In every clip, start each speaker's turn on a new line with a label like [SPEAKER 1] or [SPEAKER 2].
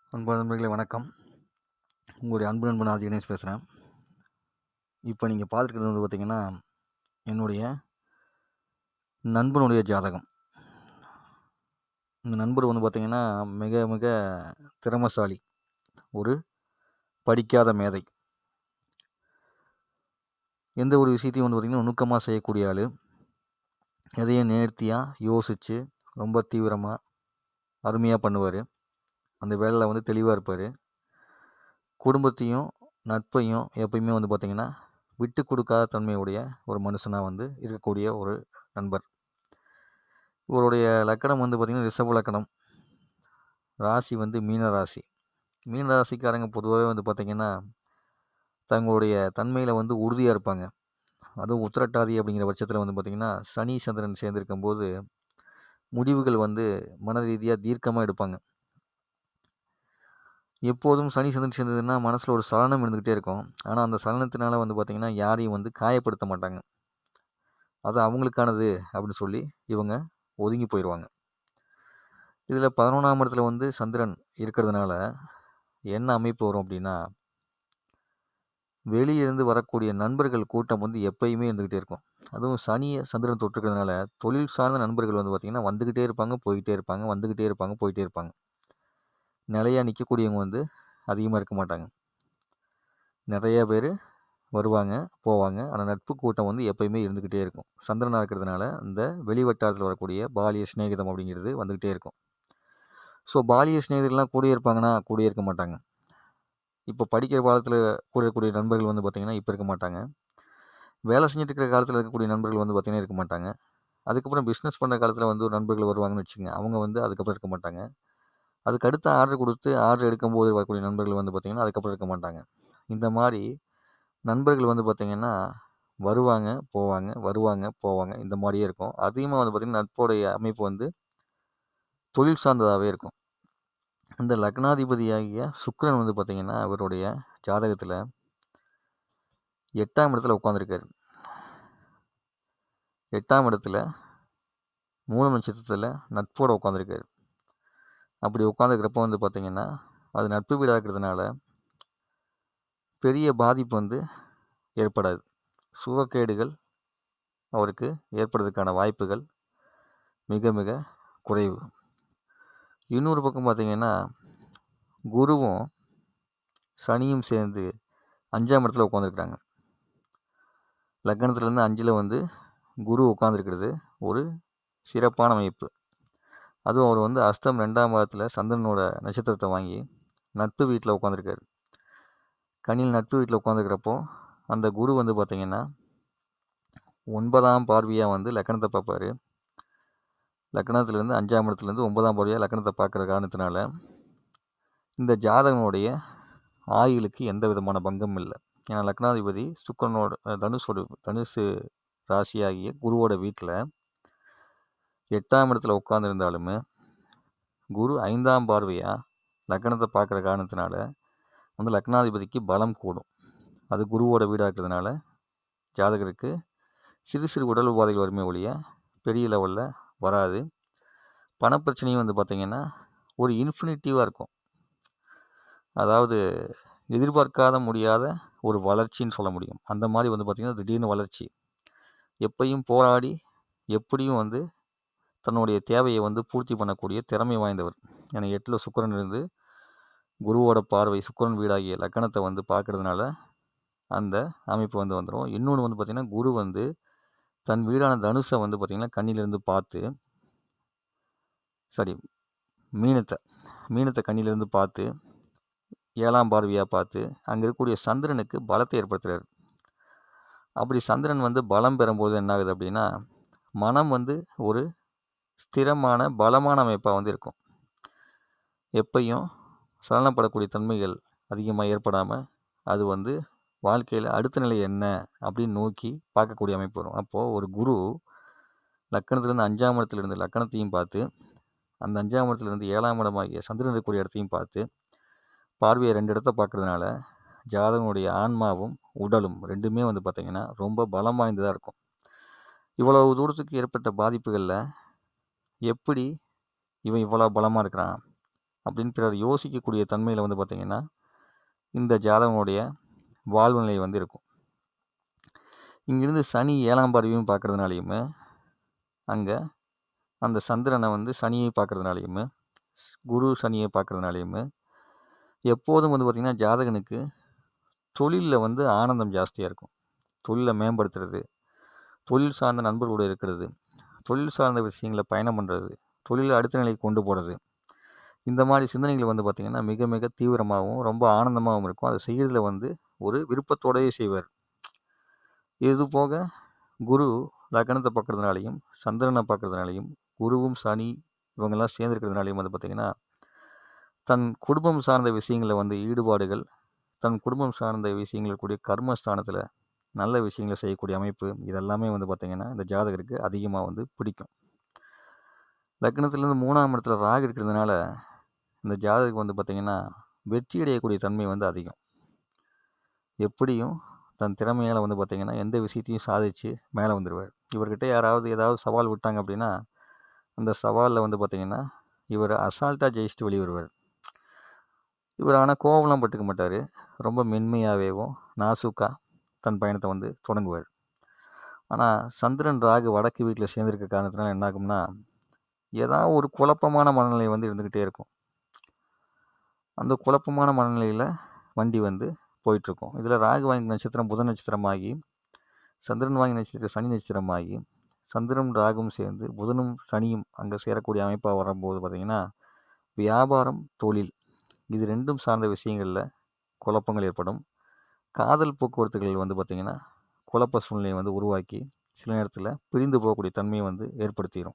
[SPEAKER 1] அன்பு நண்பர்களே வணக்கம் உங்களுடைய அன்பு நண்பன் ஆதி கணேஷ் பேசுகிறேன் இப்போ நீங்கள் பார்த்துருக்கிறது வந்து பார்த்திங்கன்னா என்னுடைய நண்பனுடைய ஜாதகம் இந்த நண்பர் வந்து பார்த்திங்கன்னா மிக மிக திறமசாலி ஒரு படிக்காத மேதை எந்த ஒரு விஷயத்தையும் வந்து பார்த்திங்கன்னா நுணுக்கமாக செய்யக்கூடிய ஆள் எதையும் நேர்த்தியாக யோசித்து ரொம்ப தீவிரமாக அருமையாக பண்ணுவார் அந்த வேலையில் வந்து தெளிவாக இருப்பார் குடும்பத்தையும் நட்பையும் எப்பயுமே வந்து பார்த்திங்கன்னா விட்டு கொடுக்காத தன்மையுடைய ஒரு மனுஷனாக வந்து இருக்கக்கூடிய ஒரு நண்பர் இவருடைய லக்கணம் வந்து பார்த்திங்கன்னா ரிஷப லக்கணம் ராசி வந்து மீன ராசி மீன ராசிக்காரங்க பொதுவாகவே வந்து பார்த்திங்கன்னா தங்களுடைய தன்மையில் வந்து உறுதியாக இருப்பாங்க அதுவும் உத்திரட்டாதி அப்படிங்கிற பட்சத்தில் வந்து பார்த்திங்கன்னா சனி சந்திரன் சேர்ந்திருக்கும் போது முடிவுகள் வந்து மன ரீதியாக தீர்க்கமாக எடுப்பாங்க எப்போதும் சனி சந்திரன் சேர்ந்ததுன்னா மனசில் ஒரு சலனம் இருந்துக்கிட்டே இருக்கும் ஆனால் அந்த சலனத்தினால வந்து பார்த்திங்கன்னா யாரையும் வந்து காயப்படுத்த மாட்டாங்க அது அவங்களுக்கானது அப்படின்னு சொல்லி இவங்க ஒதுங்கி போயிடுவாங்க இதில் பதினொன்றாம் இடத்துல வந்து சந்திரன் இருக்கிறதுனால என்ன அமைப்பு வரும் அப்படின்னா வெளியிருந்து வரக்கூடிய நண்பர்கள் கூட்டம் வந்து எப்பயுமே இருந்துக்கிட்டே இருக்கும் அதுவும் சனியை சந்திரன் தொற்றுக்கிறதுனால தொழில் சார்ந்த நண்பர்கள் வந்து பார்த்திங்கன்னா வந்துக்கிட்டே இருப்பாங்க போய்கிட்டே இருப்பாங்க வந்துக்கிட்டே இருப்பாங்க போயிட்டே இருப்பாங்க நிலையாக நிற்கக்கூடியவங்க வந்து அதிகமாக இருக்க மாட்டாங்க நிறைய பேர் வருவாங்க போவாங்க ஆனால் நட்பு கூட்டம் வந்து எப்பயுமே இருந்துக்கிட்டே இருக்கும் சந்திரனாக இருக்கிறதுனால இந்த வெளி வட்டாரத்தில் வரக்கூடிய பாலிய சிநேகிதம் அப்படிங்கிறது வந்துக்கிட்டே இருக்கும் ஸோ பாலிய சிநேகிதர்கள்லாம் கூடயே இருப்பாங்கன்னா கூடயே இருக்க மாட்டாங்க இப்போ படிக்கிற காலத்தில் கூட இருக்கக்கூடிய நண்பர்கள் வந்து பார்த்திங்கன்னா இப்போ இருக்க மாட்டாங்க வேலை செஞ்சுட்டு இருக்கிற காலத்தில் இருக்கக்கூடிய நண்பர்கள் வந்து பார்த்திங்கன்னா இருக்க மாட்டாங்க அதுக்கப்புறம் பிஸ்னஸ் பண்ணுற காலத்தில் வந்து ஒரு நண்பர்கள் வருவாங்கன்னு வச்சுக்கோங்க அவங்க வந்து அதுக்கப்புறம் இருக்க மாட்டாங்க அதுக்கு அடுத்த ஆர்டர் கொடுத்து ஆர்டர் எடுக்கும்போது வரக்கூடிய நண்பர்கள் வந்து பார்த்திங்கன்னா அதுக்கப்புறம் இருக்க மாட்டாங்க இந்த மாதிரி நண்பர்கள் வந்து பார்த்திங்கன்னா வருவாங்க போவாங்க வருவாங்க போவாங்க இந்த மாதிரியே இருக்கும் அதிகமாக வந்து பார்த்திங்கன்னா நட்போடைய அமைப்பு வந்து தொழில் சார்ந்ததாகவே இருக்கும் இந்த லக்னாதிபதியாகிய சுக்கிரன் வந்து பார்த்திங்கன்னா அவருடைய ஜாதகத்தில் எட்டாம் இடத்துல உட்காந்துருக்காரு எட்டாம் இடத்துல மூல நட்சத்திரத்தில் நட்போடு உட்காந்துருக்காரு அப்படி உட்காந்துருக்கிறப்ப வந்து பார்த்திங்கன்னா அது நட்பு வீடாக இருக்கிறதுனால பெரிய பாதிப்பு வந்து ஏற்படாது சுகக்கேடுகள் அவருக்கு ஏற்படுறதுக்கான வாய்ப்புகள் மிக மிக குறைவு இன்னொரு பக்கம் பார்த்திங்கன்னா குருவும் சனியும் சேர்ந்து அஞ்சாம் இடத்துல உட்காந்துருக்குறாங்க லக்னத்துலேருந்து அஞ்சில் வந்து குரு உட்காந்துருக்கிறது ஒரு சிறப்பான அமைப்பு அதுவும் அவர் வந்து அஸ்தம் ரெண்டாம் பாதத்தில் சந்திரனோட நட்சத்திரத்தை வாங்கி நட்பு வீட்டில் உட்காந்துருக்காரு கனியில் நட்பு வீட்டில் உட்காந்துருக்கிறப்போ அந்த குரு வந்து பார்த்திங்கன்னா ஒன்பதாம் பார்வையாக வந்து லக்கணத்தை பார்ப்பார் லக்கணத்துலேருந்து அஞ்சாம் இடத்துலேருந்து ஒன்பதாம் பார்வையாக லக்கணத்தை பார்க்குற காரணத்தினால இந்த ஜாதகனுடைய ஆயுளுக்கு எந்த விதமான பங்கம் இல்லை ஏன்னா லக்னாதிபதி சுக்கரனோட தனுஷோட தனுசு ராசியாகிய குருவோட வீட்டில் எட்டாம் இடத்துல உட்காந்துருந்தாலுமே குரு ஐந்தாம் பார்வையாக லக்னத்தை பார்க்குற காரணத்தினால வந்து லக்னாதிபதிக்கு பலம் கூடும் அது குருவோட வீடாக இருக்கிறதுனால ஜாதகருக்கு சிறு சிறு உடல் உபாதைகள் வருமே ஒழிய பெரிய லெவலில் வராது பணப்பிரச்சனையும் வந்து பார்த்திங்கன்னா ஒரு இன்ஃபினிட்டிவாக இருக்கும் அதாவது எதிர்பார்க்காத முடியாத ஒரு வளர்ச்சின்னு சொல்ல முடியும் அந்த மாதிரி வந்து பார்த்திங்கன்னா திடீர்னு வளர்ச்சி எப்பையும் போராடி எப்படியும் வந்து தன்னுடைய தேவையை வந்து பூர்த்தி பண்ணக்கூடிய திறமை வாய்ந்தவர் ஏன்னா எட்டில் சுக்கரன் இருந்து குருவோட பார்வை சுக்கரன் வீடாகிய லக்கணத்தை வந்து பார்க்கறதுனால அந்த அமைப்பு வந்து வந்துடும் இன்னொன்று வந்து பார்த்திங்கன்னா குரு வந்து தன் வீடான தனுஷை வந்து பார்த்திங்கன்னா கண்ணிலிருந்து பார்த்து சாரி மீனத்தை மீனத்தை கண்ணிலிருந்து பார்த்து ஏழாம் பார்வையாக பார்த்து அங்கே இருக்கக்கூடிய சந்திரனுக்கு பலத்தை ஏற்படுத்துகிறார் அப்படி சந்திரன் வந்து பலம் பெறும்போது என்ன ஆகுது அப்படின்னா மனம் வந்து ஒரு ஸ்திரமான பலமான அமைப்பாக வந்து இருக்கும் எப்பையும் சலனப்படக்கூடிய தன்மைகள் அதிகமாக ஏற்படாமல் அது வந்து வாழ்க்கையில் அடுத்த நிலை என்ன அப்படின்னு நோக்கி பார்க்கக்கூடிய அமைப்பு வரும் அப்போது ஒரு குரு லக்கணத்துலேருந்து அஞ்சாம் இடத்துலேருந்து லக்கணத்தையும் பார்த்து அந்த அஞ்சாம் இடத்துலேருந்து ஏழாம் இடமாகிய சந்திரன் இருக்கக்கூடிய இடத்தையும் பார்த்து பார்வையை ரெண்டு இடத்த பார்க்குறதுனால ஜாதகனுடைய ஆன்மாவும் உடலும் ரெண்டுமே வந்து பார்த்திங்கன்னா ரொம்ப பலம் வாய்ந்ததாக இருக்கும் இவ்வளவு தூரத்துக்கு ஏற்பட்ட பாதிப்புகளில் எப்படி இவன் இவ்வளோ பலமாக இருக்கிறான் அப்படின்னு பிறர் யோசிக்கக்கூடிய தன்மையில் வந்து பார்த்திங்கன்னா இந்த ஜாதகனுடைய வாழ்வு நிலை வந்து இருக்கும் இங்கிருந்து சனி ஏழாம் பார்வையும் பார்க்கறதுனாலையுமே அங்கே அந்த சந்திரனை வந்து சனியை பார்க்கறதுனாலையுமே குரு சனியை பார்க்கறதுனாலையுமே எப்போதும் வந்து பார்த்திங்கன்னா ஜாதகனுக்கு தொழிலில் வந்து ஆனந்தம் ஜாஸ்தியாக இருக்கும் தொழிலை மேம்படுத்துறது தொழில் சார்ந்த நண்பர்களோடு இருக்கிறது தொழில் சார்ந்த விஷயங்களை பயணம் பண்ணுறது தொழிலை அடுத்த நிலைக்கு கொண்டு போகிறது இந்த மாதிரி சிந்தனைகள் வந்து பார்த்திங்கன்னா மிக மிக தீவிரமாகவும் ரொம்ப ஆனந்தமாகவும் இருக்கும் அதை செய்கிறதுல வந்து ஒரு விருப்பத்தோடயே செய்வார் இது போக குரு லக்னத்தை பார்க்கறதுனாலையும் சந்திரனை பார்க்கறதுனாலையும் குருவும் சனி இவங்கெல்லாம் சேர்ந்துருக்கிறதுனாலையும் வந்து பார்த்திங்கன்னா தன் குடும்பம் சார்ந்த விஷயங்களில் வந்து ஈடுபாடுகள் தன் குடும்பம் சார்ந்த விஷயங்கள் கூடிய கர்மஸ்தானத்தில் நல்ல விஷயங்களை செய்யக்கூடிய அமைப்பு இதெல்லாமே வந்து பார்த்திங்கன்னா இந்த ஜாதகருக்கு அதிகமாக வந்து பிடிக்கும் லக்னத்துலேருந்து மூணாம் இடத்துல ராகு இருக்கிறதுனால இந்த ஜாதகம் வந்து பார்த்திங்கன்னா வெற்றி அடையக்கூடிய தன்மை வந்து அதிகம் எப்படியும் தன் திறமையால் வந்து பார்த்திங்கன்னா எந்த விஷயத்தையும் சாதித்து மேலே வந்துடுவார் இவர்கிட்ட யாராவது ஏதாவது சவால் விட்டாங்க அப்படின்னா அந்த சவாலில் வந்து பார்த்திங்கன்னா இவர் அசால்ட்டாக ஜெயிச்சுட்டு வெளியே வருவார் இவர் ஆனால் கோவம்லாம் பட்டுக்க மாட்டார் ரொம்ப மென்மையாகவேவும் நாசுக்காக தன் பயணத்தை வந்து தொடங்குவார் ஆனால் சந்திரன் ராகு வடக்கு வீட்டில் சேர்ந்துருக்க காரணத்தினால என்ன ஆகும்னா ஏதாவது ஒரு குழப்பமான மனநிலை வந்து இருந்துக்கிட்டே இருக்கும் அந்த குழப்பமான மனநிலையில் வண்டி வந்து போயிட்டுருக்கும் இதில் ராகு வாங்கி நட்சத்திரம் புதன் நட்சத்திரமாகி சந்திரன் வாங்கி நட்சத்திரம் சனி நட்சத்திரமாகி சந்திரன் ராகும் சேர்ந்து புதனும் சனியும் அங்கே சேரக்கூடிய அமைப்பாக வரும்போது பார்த்திங்கன்னா வியாபாரம் தொழில் இது ரெண்டும் சார்ந்த விஷயங்களில் குழப்பங்கள் ஏற்படும் காதல் போக்குவரத்துகள் வந்து பார்த்திங்கன்னா குழப்ப சூழ்நிலையை வந்து உருவாக்கி சில நேரத்தில் பிரிந்து போகக்கூடிய தன்மையை வந்து ஏற்படுத்திடும்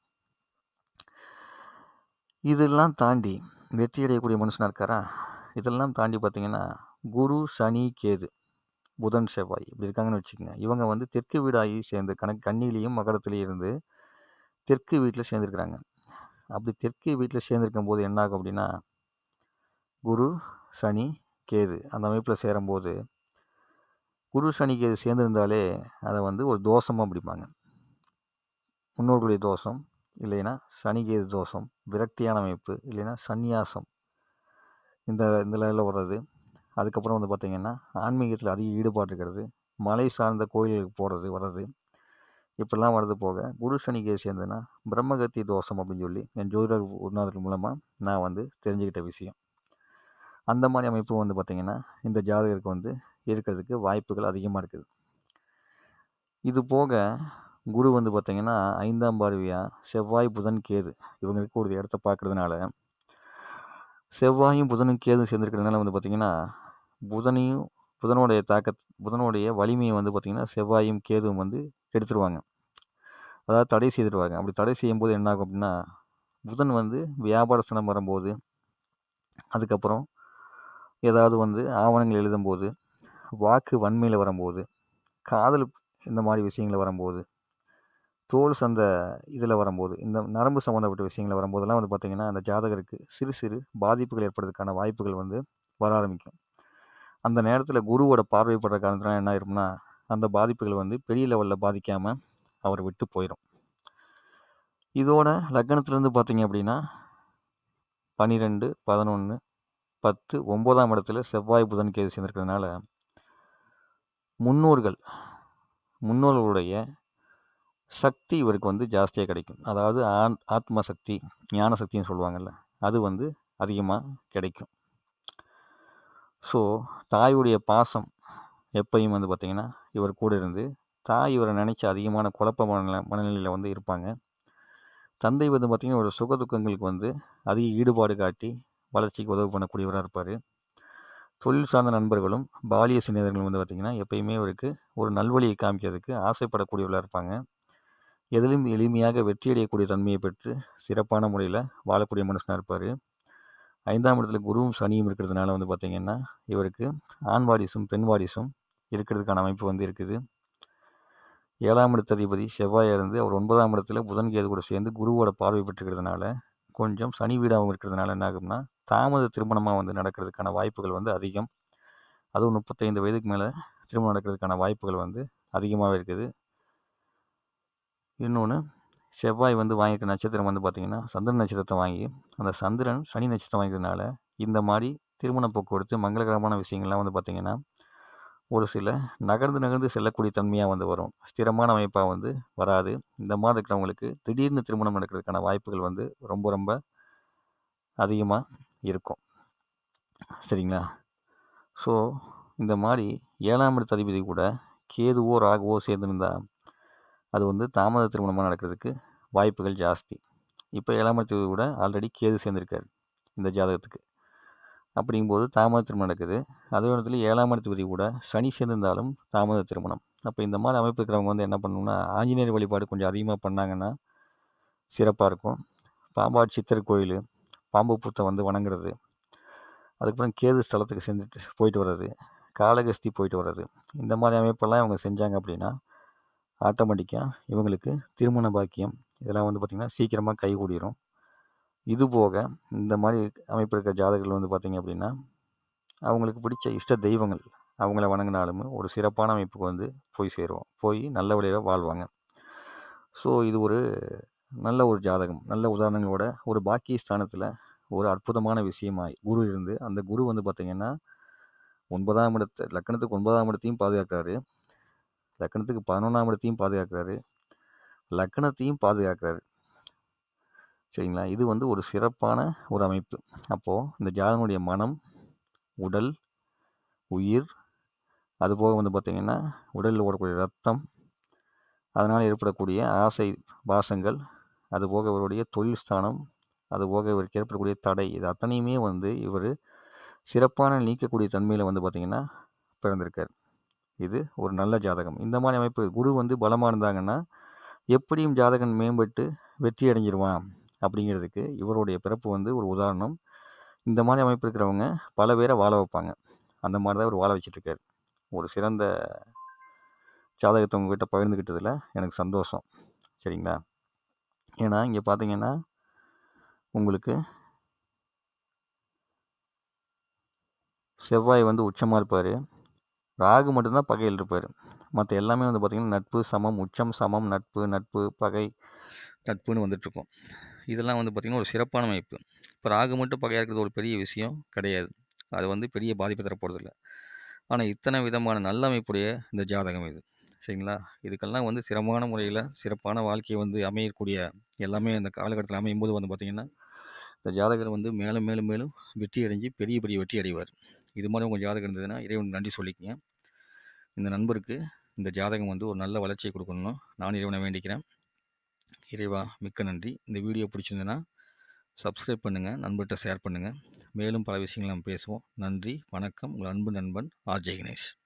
[SPEAKER 1] இதெல்லாம் தாண்டி வெற்றி அடையக்கூடிய மனுஷனாக இருக்காரா இதெல்லாம் தாண்டி பார்த்திங்கன்னா குரு சனி கேது புதன் செவ்வாய் இப்படி இருக்காங்கன்னு வச்சுக்கோங்க இவங்க வந்து தெற்கு வீடாகி சேர்ந்து கணக்கு கண்ணிலையும் மகரத்துலேயும் இருந்து தெற்கு வீட்டில் சேர்ந்துருக்குறாங்க அப்படி தெற்கு வீட்டில் சேர்ந்துருக்கும் போது என்ன ஆகும் அப்படின்னா குரு சனி கேது அந்த அமைப்பில் சேரும்போது குரு சனி கேது சேர்ந்துருந்தாலே அதை வந்து ஒரு தோஷமாக பிடிப்பாங்க முன்னோர்களுடைய தோஷம் இல்லைன்னா சனி கேது தோஷம் விரக்தியான அமைப்பு இல்லைன்னா சந்நியாசம் இந்த இந்த லெவலில் வர்றது அதுக்கப்புறம் வந்து பார்த்திங்கன்னா ஆன்மீகத்தில் அதிக ஈடுபாடு இருக்கிறது மலை சார்ந்த கோயில்களுக்கு போகிறது வர்றது இப்படிலாம் வர்றது போக குரு சனி கேது சேர்ந்ததுன்னா பிரம்மகத்தி தோஷம் அப்படின்னு சொல்லி என் ஜோதிடர் உருநாதர்கள் மூலமாக நான் வந்து தெரிஞ்சுக்கிட்ட விஷயம் அந்த மாதிரி அமைப்பு வந்து பார்த்திங்கன்னா இந்த ஜாதகருக்கு வந்து இருக்கிறதுக்கு வாய்ப்புகள் அதிகமாக இருக்குது இது போக குரு வந்து பார்த்திங்கன்னா ஐந்தாம் பார்வையாக செவ்வாய் புதன் கேது இவங்க இருக்கக்கூடிய இடத்த பார்க்குறதுனால செவ்வாயும் புதனும் கேதும் சேர்ந்துருக்கிறதுனால வந்து பார்த்திங்கன்னா புதனையும் புதனுடைய தாக்க புதனுடைய வலிமையை வந்து பார்த்திங்கன்னா செவ்வாயும் கேதுவும் வந்து எடுத்துருவாங்க அதாவது தடை செய்திருவாங்க அப்படி தடை செய்யும்போது என்ன ஆகும் அப்படின்னா புதன் வந்து வியாபார ஸ்தானம் வரும்போது அதுக்கப்புறம் ஏதாவது வந்து ஆவணங்கள் எழுதும்போது வாக்கு வன்மையில் வரும்போது காதல் இந்த மாதிரி விஷயங்கள் வரும்போது தோல் சந்த இதில் வரும்போது இந்த நரம்பு சம்மந்தப்பட்ட விஷயங்கள் வரும்போதெல்லாம் வந்து பார்த்திங்கன்னா அந்த ஜாதகருக்கு சிறு சிறு பாதிப்புகள் ஏற்படுறதுக்கான வாய்ப்புகள் வந்து வர ஆரம்பிக்கும் அந்த நேரத்தில் குருவோட பார்வைப்படுற காரணத்தினால என்ன ஆயிரும்னா அந்த பாதிப்புகள் வந்து பெரிய லெவலில் பாதிக்காமல் அவர் விட்டு போயிடும் இதோட லக்னத்துலேருந்து பார்த்தீங்க அப்படின்னா பன்னிரெண்டு பதினொன்று பத்து ஒம்போதாம் இடத்துல செவ்வாய் புதன் கேது சேர்ந்துருக்கிறதுனால முன்னோர்கள் முன்னோர்களுடைய சக்தி இவருக்கு வந்து ஜாஸ்தியாக கிடைக்கும் அதாவது ஆன் ஆத்ம சக்தி ஞான சக்தின்னு சொல்லுவாங்கள்ல அது வந்து அதிகமாக கிடைக்கும் ஸோ தாயுடைய பாசம் எப்பையும் வந்து பார்த்திங்கன்னா இவர் கூட இருந்து தாய் இவரை நினச்சி அதிகமான குழப்ப மனநிலை மனநிலையில் வந்து இருப்பாங்க தந்தை வந்து பார்த்திங்கன்னா ஒரு சுக துக்கங்களுக்கு வந்து அதிக ஈடுபாடு காட்டி வளர்ச்சிக்கு உதவி பண்ணக்கூடியவராக இருப்பார் தொழில் சார்ந்த நண்பர்களும் பாலிய சிநேகர்களும் வந்து பார்த்திங்கன்னா எப்பயுமே இவருக்கு ஒரு நல்வழியை காமிக்கிறதுக்கு ஆசைப்படக்கூடியவர்களாக இருப்பாங்க எதிலும் எளிமையாக வெற்றியடையக்கூடிய தன்மையை பெற்று சிறப்பான முறையில் வாழக்கூடிய மனுஷனாக இருப்பார் ஐந்தாம் இடத்துல குருவும் சனியும் இருக்கிறதுனால வந்து பார்த்திங்கன்னா இவருக்கு ஆண் வாரிசும் பெண் வாரிசும் இருக்கிறதுக்கான அமைப்பு வந்து இருக்குது ஏழாம் இடத்த அதிபதி செவ்வாயாக இருந்து அவர் ஒன்பதாம் இடத்துல புதன் கேது கூட சேர்ந்து குருவோட பார்வை பெற்றுக்கிறதுனால கொஞ்சம் சனி வீடாகவும் இருக்கிறதுனால என்ன ஆகும்னா தாமத திருமணமாக வந்து நடக்கிறதுக்கான வாய்ப்புகள் வந்து அதிகம் அதுவும் முப்பத்தைந்து வயதுக்கு மேலே திருமணம் நடக்கிறதுக்கான வாய்ப்புகள் வந்து அதிகமாகவே இருக்குது இன்னொன்று செவ்வாய் வந்து வாங்கியிருக்க நட்சத்திரம் வந்து பார்த்திங்கன்னா சந்திரன் நட்சத்திரத்தை வாங்கி அந்த சந்திரன் சனி நட்சத்திரம் வாங்கிக்கிறதுனால இந்த மாதிரி திருமண போக்குவரத்து மங்களகரமான விஷயங்கள்லாம் வந்து பார்த்திங்கன்னா ஒரு சில நகர்ந்து நகர்ந்து செல்லக்கூடிய தன்மையாக வந்து வரும் ஸ்திரமான அமைப்பாக வந்து வராது இந்த மாதிரி இருக்கிறவங்களுக்கு திடீர்னு திருமணம் நடக்கிறதுக்கான வாய்ப்புகள் வந்து ரொம்ப ரொம்ப அதிகமாக இருக்கும் சரிங்களா ஸோ இந்த மாதிரி ஏழாம் இடத்து அதிபதி கூட கேதுவோ ராகுவோ சேர்ந்துருந்தா அது வந்து தாமத திருமணமாக நடக்கிறதுக்கு வாய்ப்புகள் ஜாஸ்தி இப்போ ஏழாம் இடத்து அதிபதி கூட ஆல்ரெடி கேது சேர்ந்துருக்காரு இந்த ஜாதகத்துக்கு அப்படிங்கும்போது தாமத திருமணம் நடக்குது அதே இடத்துல ஏழாம் இடத்து கூட சனி சேர்ந்திருந்தாலும் தாமத திருமணம் அப்போ இந்த மாதிரி அமைப்பு இருக்கிறவங்க வந்து என்ன பண்ணணும்னா ஆஞ்சநேயர் வழிபாடு கொஞ்சம் அதிகமாக பண்ணாங்கன்னா சிறப்பாக இருக்கும் பாம்பாட் சித்தர் கோயில் பாம்பு பூத்தை வந்து வணங்குறது அதுக்கப்புறம் கேது ஸ்தலத்துக்கு செஞ்சுட்டு போயிட்டு வர்றது காலகஸ்தி போயிட்டு வர்றது இந்த மாதிரி அமைப்பெல்லாம் இவங்க செஞ்சாங்க அப்படின்னா ஆட்டோமேட்டிக்காக இவங்களுக்கு திருமண பாக்கியம் இதெல்லாம் வந்து பார்த்திங்கன்னா சீக்கிரமாக கைகூடிரும் இது போக இந்த மாதிரி அமைப்பு இருக்கிற ஜாதகர்கள் வந்து பார்த்திங்க அப்படின்னா அவங்களுக்கு பிடிச்ச இஷ்ட தெய்வங்கள் அவங்கள வணங்கினாலும் ஒரு சிறப்பான அமைப்புக்கு வந்து போய் சேருவோம் போய் நல்ல வழியில் வாழ்வாங்க ஸோ இது ஒரு நல்ல ஒரு ஜாதகம் நல்ல உதாரணங்களோட ஒரு பாக்கிய ஸ்தானத்தில் ஒரு அற்புதமான விஷயமாய் குரு இருந்து அந்த குரு வந்து பார்த்திங்கன்னா ஒன்பதாம் இடத்தை லக்கணத்துக்கு ஒன்பதாம் இடத்தையும் பாதுகாக்கிறாரு லக்கணத்துக்கு பதினொன்றாம் இடத்தையும் பாதுகாக்கிறாரு லக்கணத்தையும் பாதுகாக்கிறாரு சரிங்களா இது வந்து ஒரு சிறப்பான ஒரு அமைப்பு அப்போது இந்த ஜாதகனுடைய மனம் உடல் உயிர் அதுபோக வந்து பார்த்திங்கன்னா உடலில் ஓடக்கூடிய ரத்தம் அதனால் ஏற்படக்கூடிய ஆசை பாசங்கள் அதுபோக இவருடைய தொழில் ஸ்தானம் அதுபோக இவருக்கு ஏற்படக்கூடிய தடை இது அத்தனையுமே வந்து இவர் சிறப்பான நீக்கக்கூடிய தன்மையில் வந்து பார்த்திங்கன்னா பிறந்திருக்கார் இது ஒரு நல்ல ஜாதகம் இந்த மாதிரி அமைப்பு குரு வந்து பலமாக இருந்தாங்கன்னா எப்படியும் ஜாதகன் மேம்பட்டு வெற்றி அடைஞ்சிருவான் அப்படிங்கிறதுக்கு இவருடைய பிறப்பு வந்து ஒரு உதாரணம் இந்த மாதிரி அமைப்பு இருக்கிறவங்க பல பேரை வாழ வைப்பாங்க அந்த மாதிரி தான் இவர் வாழ வச்சிட்ருக்காரு ஒரு சிறந்த ஜாதகத்தை உங்ககிட்ட பகிர்ந்துக்கிட்டதில் எனக்கு சந்தோஷம் சரிங்களா ஏன்னா இங்கே பார்த்தீங்கன்னா உங்களுக்கு செவ்வாய் வந்து உச்சமாக இருப்பார் ராகு மட்டும்தான் பகையில் இருப்பார் மற்ற எல்லாமே வந்து பார்த்திங்கன்னா நட்பு சமம் உச்சம் சமம் நட்பு நட்பு பகை நட்புன்னு வந்துட்டுருக்கும் இதெல்லாம் வந்து பார்த்திங்கன்னா ஒரு சிறப்பான அமைப்பு இப்போ ராகு மட்டும் பகையாக இருக்கிறது ஒரு பெரிய விஷயம் கிடையாது அது வந்து பெரிய பாதிப்பை தர போகிறதில்ல ஆனால் இத்தனை விதமான நல்ல அமைப்புடைய இந்த ஜாதகம் இது சரிங்களா இதுக்கெல்லாம் வந்து சிரமமான முறையில் சிறப்பான வாழ்க்கையை வந்து அமையக்கூடிய எல்லாமே அந்த காலகட்டத்தில் அமையும் போது வந்து பார்த்திங்கன்னா இந்த ஜாதகர் வந்து மேலும் மேலும் மேலும் வெற்றி அடைஞ்சு பெரிய பெரிய வெற்றி அடைவார் இது மாதிரி உங்கள் ஜாதகம் இருந்ததுன்னா இறைவன் நன்றி சொல்லிக்கங்க இந்த நண்பருக்கு இந்த ஜாதகம் வந்து ஒரு நல்ல வளர்ச்சியை கொடுக்கணும் நான் இறைவனை வேண்டிக்கிறேன் இறைவா மிக்க நன்றி இந்த வீடியோ பிடிச்சிருந்ததுன்னா சப்ஸ்கிரைப் பண்ணுங்கள் நண்பர்கிட்ட ஷேர் பண்ணுங்கள் மேலும் பல விஷயங்கள் நம்ம பேசுவோம் நன்றி வணக்கம் உங்கள் அன்பு நண்பன் ஆர்ஜே கணேஷ்